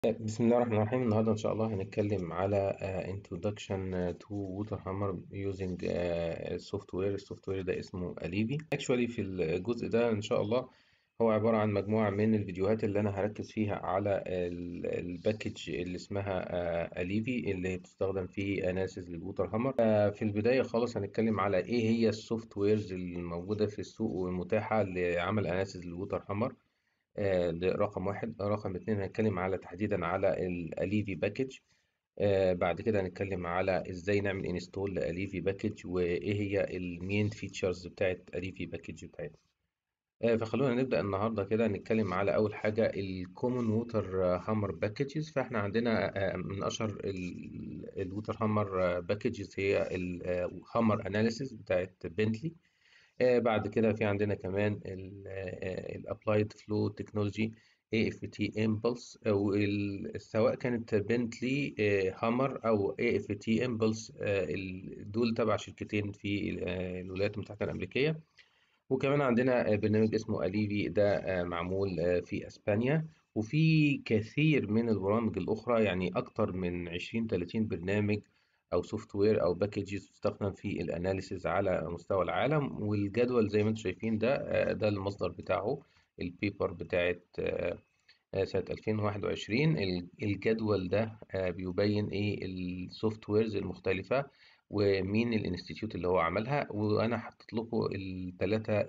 بسم الله الرحمن الرحيم النهارده إن شاء الله هنتكلم على آه، introduction to water hammer using آه، software السوفت وير ده اسمه أليفي actually في الجزء ده إن شاء الله هو عبارة عن مجموعة من الفيديوهات اللي أنا هركز فيها على ال- الباكج اللي اسمها أليفي اللي بتستخدم في أناليسيز للووتر هامر في البداية خالص هنتكلم على إيه هي السوفت ويرز الموجودة في السوق والمتاحة لعمل أناليسيز للووتر هامر آه، ده رقم واحد رقم اتنين هنتكلم على تحديدا على الأليفي باكج آه، بعد كده هنتكلم على ازاي نعمل انستول لأليفي باكج وايه هي المين فيتشرز بتاعت أليفي باكج بتاعتنا آه، فخلونا نبدأ النهاردة كده نتكلم على أول حاجة الكومن ووتر هامر باكجز فاحنا عندنا آه، من أشهر الووتر هامر باكجز هي الهامر أناليسيس بتاعت بنتلي آه، بعد كده في عندنا كمان الابلايد فلو تكنولوجي اي اف تي امبلس او ال- سواء كانت بنتلي هامر او اي اف تي امبلس دول تبع شركتين في آه، الولايات المتحده الامريكيه وكمان عندنا برنامج اسمه أليفي ده آه، معمول آه، في أسبانيا وفي كثير من البرامج الأخرى يعني أكتر من 20 30 برنامج أو سوفت وير أو باكجز تستخدم في الأناليسيز على مستوى العالم والجدول زي ما انتم شايفين ده آه، ده المصدر بتاعه البيبر بتاعت آه، آه، سنة 2021 ال- الجدول ده آه، بيبين ايه السوفت ويرز المختلفة ومين الانستيتيوت اللي هو عملها وانا حطيت لكم الثلاثة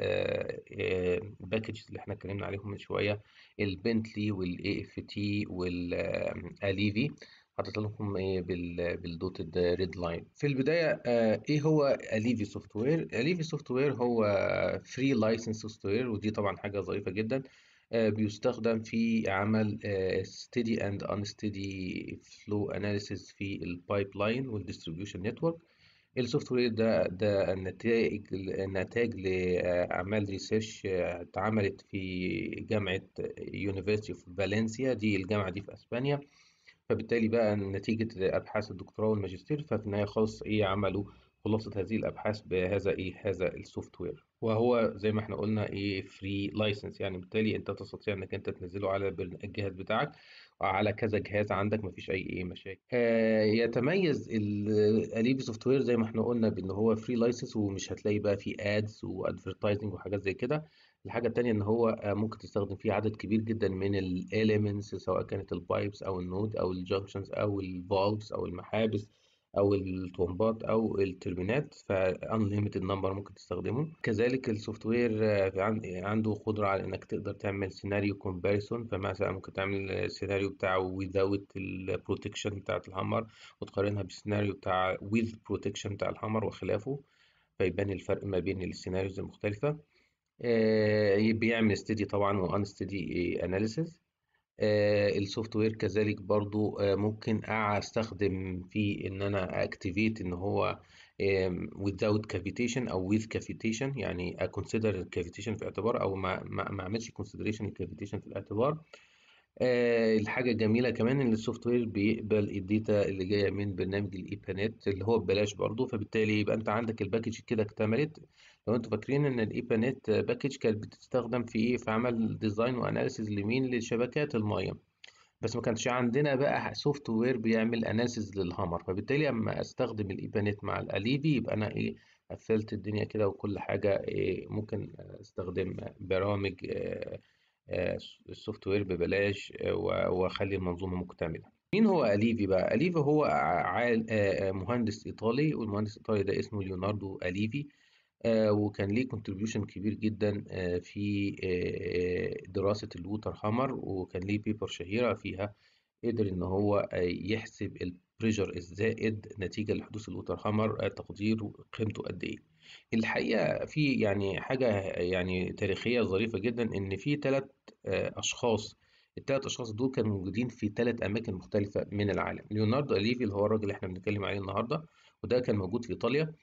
باكجز اللي احنا اتكلمنا عليهم من شوية البنتلي والاي اف تي والاليفي حطيت لكم ايه بال- بالدوتد ريد لاين في البداية آه، ايه هو اليفي سوفت وير اليفي سوفت وير هو فري لايسنس سوفت وير ودي طبعا حاجة ظريفة جدا آه، بيستخدم في عمل آه، steady and unsteady flow analysis في البايب لاين والديستريبيوشن نتورك السوفت وير ده ده نتائج نتاج لأعمال ريسيرش آه، اتعملت في جامعة يونيفرسيتي اوف فالنسيا دي الجامعة دي في اسبانيا فبالتالي بقى نتيجة أبحاث الدكتوراه والماجستير ففي النهاية خالص إيه عملوا خلاصة هذه الأبحاث بهذا إيه هذا السوفت وير وهو زي ما إحنا قلنا إيه فري لايسنس يعني بالتالي أنت تستطيع إنك أنت تنزله على البرن- الجهاز بتاعك وعلى كذا جهاز عندك مفيش أي إيه مشاكل آه يتميز الأليفي سوفت وير زي ما إحنا قلنا بإن هو فري لايسنس ومش هتلاقي بقى فيه أدز وأدفرتايزنج وحاجات زي كده الحاجة التانية إن هو آه، ممكن تستخدم فيه عدد كبير جدا من الإيليمنتس سواء كانت البايبس أو النود أو الجنكشنز أو الفالفز أو المحابس أو الطرمبات أو التربينات ف unlimited number ممكن تستخدمه كذلك السوفت وير آه، عن- عنده قدرة على إنك تقدر تعمل سيناريو كومباريسون فمثلا ممكن تعمل السيناريو بتاعه without البروتكشن بتاعة الهامر وتقارنها بالسيناريو بتاع with protection بتاع الهامر وخلافه فيبان الفرق ما بين السيناريوز المختلفة آه، بيعمل ستدي طبعا وان ستدي اناليسيز السوفت وير كذلك برضو آه، ممكن استخدم فيه ان انا اكتيفيت ان هو آم، without cavitation او with cavitation يعني consider الكافيتيشن في الاعتبار او ما ما ما اعملش consideration الكافيتيشن في الاعتبار آه، الحاجة الجميلة كمان إن السوفت وير بيقبل الداتا اللي جاية من برنامج الإيبانات اللي هو ببلاش برضه فبالتالي يبقى أنت عندك الباكج كده اكتملت لو أنتوا فاكرين إن الإيبانات باكج كانت بتستخدم في إيه في عمل ديزاين وأناليسيز لمين لشبكات المية بس ما كانش عندنا بقى سوفت وير بيعمل أناليسيز للهامر فبالتالي أما أستخدم الإيبانات مع الأليفي يبقى أنا إيه قفلت الدنيا كده وكل حاجة إيه ممكن أستخدم برامج آه، آه، السوفت وير ببلاش آه، و- واخلي المنظومه مكتمله مين هو أليفي بقى أليفي هو عال آه، آه، مهندس إيطالي والمهندس الإيطالي ده اسمه ليوناردو أليفي آه، وكان ليه كونتريبيوشن كبير جدا آه، في آه، دراسة الووتر هامر وكان ليه بيبر شهيرة فيها قدر إن هو آه، يحسب البريشر الزائد نتيجة لحدوث الووتر هامر آه، تقدير قيمته قد إيه الحقيقة في يعني حاجة يعني تاريخية ظريفة جدا إن في ثلاث أشخاص الثلاث أشخاص دول كانوا موجودين في ثلاث أماكن مختلفة من العالم ليوناردو أليفي اللي هو الراجل اللي إحنا بنتكلم عليه النهاردة وده كان موجود في إيطاليا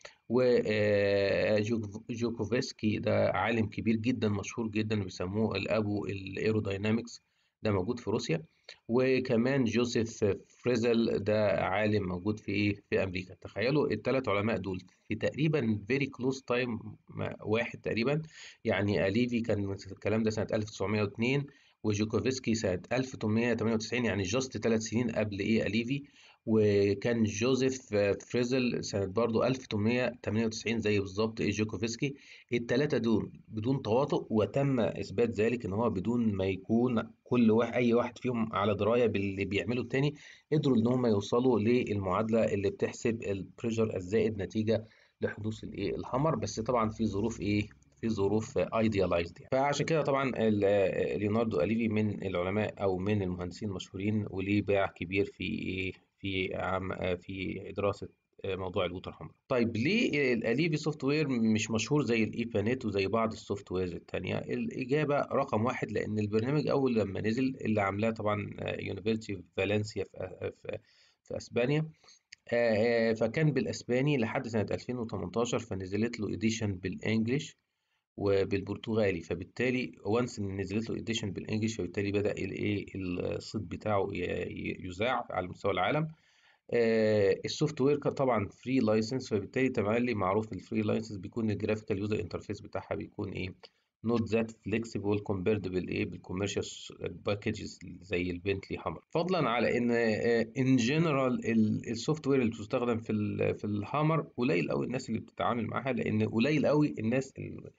وجوكوفسكي ده عالم كبير جدا مشهور جدا بيسموه الأبو الإيروداينامكس ده موجود في روسيا وكمان جوزيف فريزل ده عالم موجود في ايه في امريكا تخيلوا الثلاث علماء دول في تقريبا فيري كلوز تايم واحد تقريبا يعني أليفي كان الكلام ده سنة 1902 وجوكوفسكي سنة 1898 يعني جاست ثلاث سنين قبل إيه أليفي وكان جوزيف فريزل سنة برضه 1898 زي بالظبط إيه جوكوفسكي الثلاثة دول بدون تواطؤ وتم إثبات ذلك إن هو بدون ما يكون كل واحد أي واحد فيهم على دراية باللي بيعمله التاني قدروا إن هم يوصلوا للمعادلة اللي بتحسب البريشر الزائد نتيجة لحدوث الإيه الهامر بس طبعا في ظروف إيه في ظروف ايديالايزد يعني. فعشان كده طبعا ليوناردو اليفي من العلماء او من المهندسين المشهورين وليه باع كبير في ايه في عم في دراسه موضوع الوتر هامر طيب ليه الاليفي سوفت وير مش مشهور زي الايبانيت وزي بعض السوفت ويرز التانية الاجابه رقم واحد لان البرنامج اول لما نزل اللي عاملاه طبعا يونيفرسيتي فالنسيا في, في, في اسبانيا فكان بالاسباني لحد سنه 2018 فنزلت له اديشن بالانجلش وبالبرتغالي فبالتالي وانس ان نزلت له اديشن بالانجلش فبالتالي بدا الايه الصيت بتاعه يذاع على مستوى العالم السوفت وير طبعا فري لايسنس فبالتالي تملي معروف الفري لايسنس بيكون الجرافيكال يوزر انترفيس بتاعها بيكون ايه نوت ذات فليكسيبل كومبيرد بالايه بالكوميرشال باكجز زي البنتلي هامر فضلا على ان ان جنرال السوفت وير اللي بتستخدم في ال في الهامر قليل قوي الناس اللي بتتعامل معاها لان قليل قوي الناس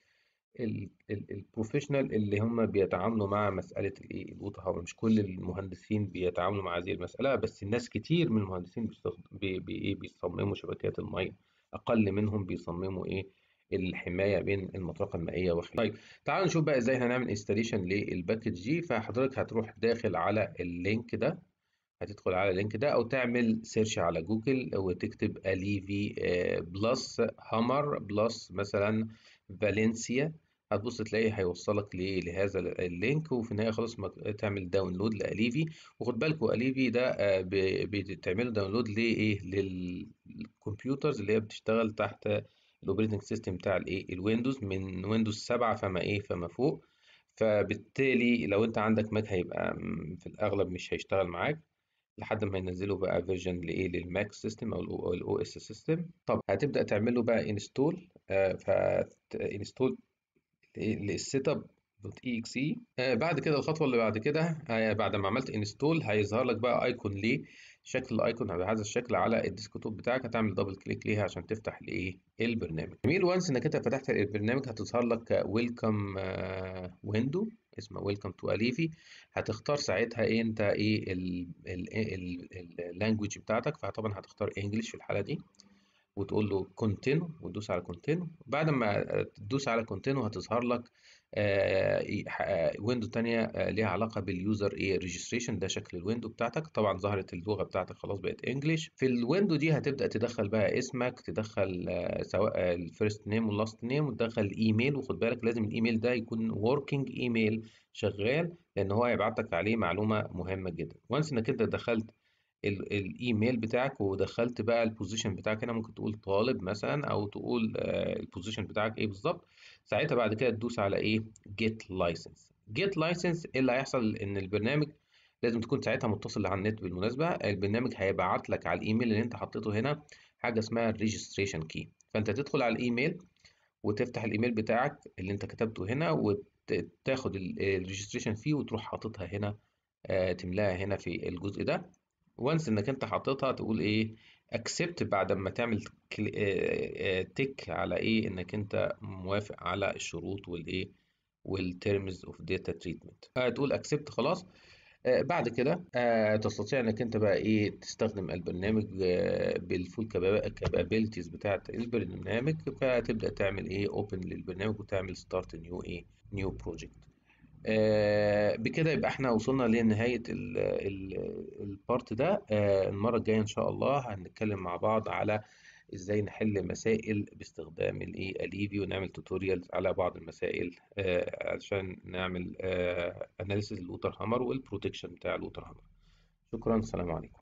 البروفيشنال اللي هم بيتعاملوا مع مسألة الايه الووتر هاور مش كل المهندسين بيتعاملوا مع هذه المسألة بس الناس كتير من المهندسين بي بي بيصمموا شبكات المية أقل منهم بيصمموا إيه الحماية بين المطرقة المائية وخلافه طيب تعالوا نشوف بقى إزاي هنعمل انستليشن للباكج دي فحضرتك هتروح داخل على اللينك ده هتدخل على اللينك ده او تعمل سيرش على جوجل وتكتب اليفي بلس هامر بلس مثلا فالنسيا هتبص تلاقي هيوصلك لهذا اللينك وفي النهايه خلاص تعمل داونلود لاليفي وخد بالكوا اليفي ده بتعملوا داونلود لايه للكمبيوترز اللي هي بتشتغل تحت الاوبريتنج سيستم بتاع الايه الويندوز من ويندوز 7 فما ايه فما فوق فبالتالي لو انت عندك ماك هيبقى في الاغلب مش هيشتغل معاك لحد ما ينزلوا بقى فيرجن لايه للماك سيستم او الاو اس سيستم طب هتبدا تعمل له بقى انستول فانستول للسيت اب دوت اي اكس اي بعد كده الخطوه اللي بعد كده بعد ما عملت انستول هيظهر لك بقى ايكون ليه شكل الايكون بهذا الشكل على الديسكتوب بتاعك هتعمل دبل كليك ليها عشان تفتح الايه البرنامج جميل وانس انك انت فتحت البرنامج هتظهر لك ويلكم ويندو اسمها ويلكم تو اليفي هتختار ساعتها ايه انت ايه اللانجوج بتاعتك فطبعا هتختار انجلش في الحاله دي وتقول له كونتينو وتدوس على كونتينو بعد ما تدوس على كونتينو هتظهر لك ويندو تانية ليها علاقة باليوزر ايه ريجستريشن ده شكل الويندو بتاعتك طبعا ظهرت اللغة بتاعتك خلاص بقت انجلش في الويندو دي هتبدأ تدخل بقى اسمك تدخل سواء الفيرست نيم واللاست نيم وتدخل الايميل وخد بالك لازم الايميل ده يكون وركينج ايميل شغال لان هو هيبعت لك عليه معلومة مهمة جدا وانس انك انت دخلت الايميل بتاعك ودخلت بقى البوزيشن بتاعك هنا ممكن تقول طالب مثلا او تقول البوزيشن بتاعك ايه بالظبط ساعتها بعد كده تدوس على ايه جيت لايسنس جيت لايسنس ايه اللي هيحصل ان البرنامج لازم تكون ساعتها متصل على النت بالمناسبه البرنامج هيبعت لك على الايميل اللي انت حطيته هنا حاجه اسمها الريجستريشن كي فانت تدخل على الايميل وتفتح الايميل بتاعك اللي انت كتبته هنا وتاخد الريجستريشن فيه وتروح حاططها هنا تملاها هنا في الجزء ده وانس انك انت حاططها تقول ايه اكسبت بعد ما تعمل تك على ايه انك انت موافق على الشروط والايه والتيرمز اوف داتا تريتمنت تقول اكسبت خلاص آه بعد كده آه تستطيع انك انت بقى ايه تستخدم البرنامج آه بالفول كابابيلتيز بتاعه البرنامج فتبدا تعمل ايه اوبن للبرنامج وتعمل ستارت نيو ايه نيو بروجكت آه بكده يبقى احنا وصلنا لنهاية البارت ده آه المرة الجاية ان شاء الله هنتكلم مع بعض على ازاي نحل مسائل باستخدام الايه اليفي ونعمل توتوريالز على بعض المسائل آه عشان نعمل اناليسيز للوتر هامر والبروتكشن بتاع الوتر هامر شكرا السلام عليكم